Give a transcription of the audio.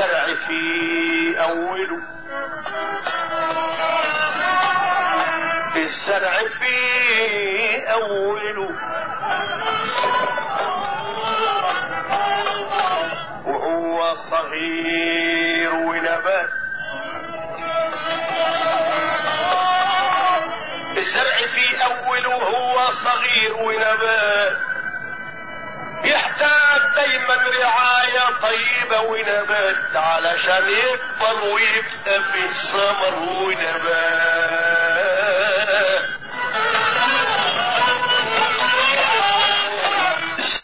الزرع في أوله الزرع في أوله وهو صغير ونبات الزرع في أوله وهو صغير ونبات يحتاج دايما رعاية طيبة ونبات علشان يكبر ويبقى في ثمر ونبات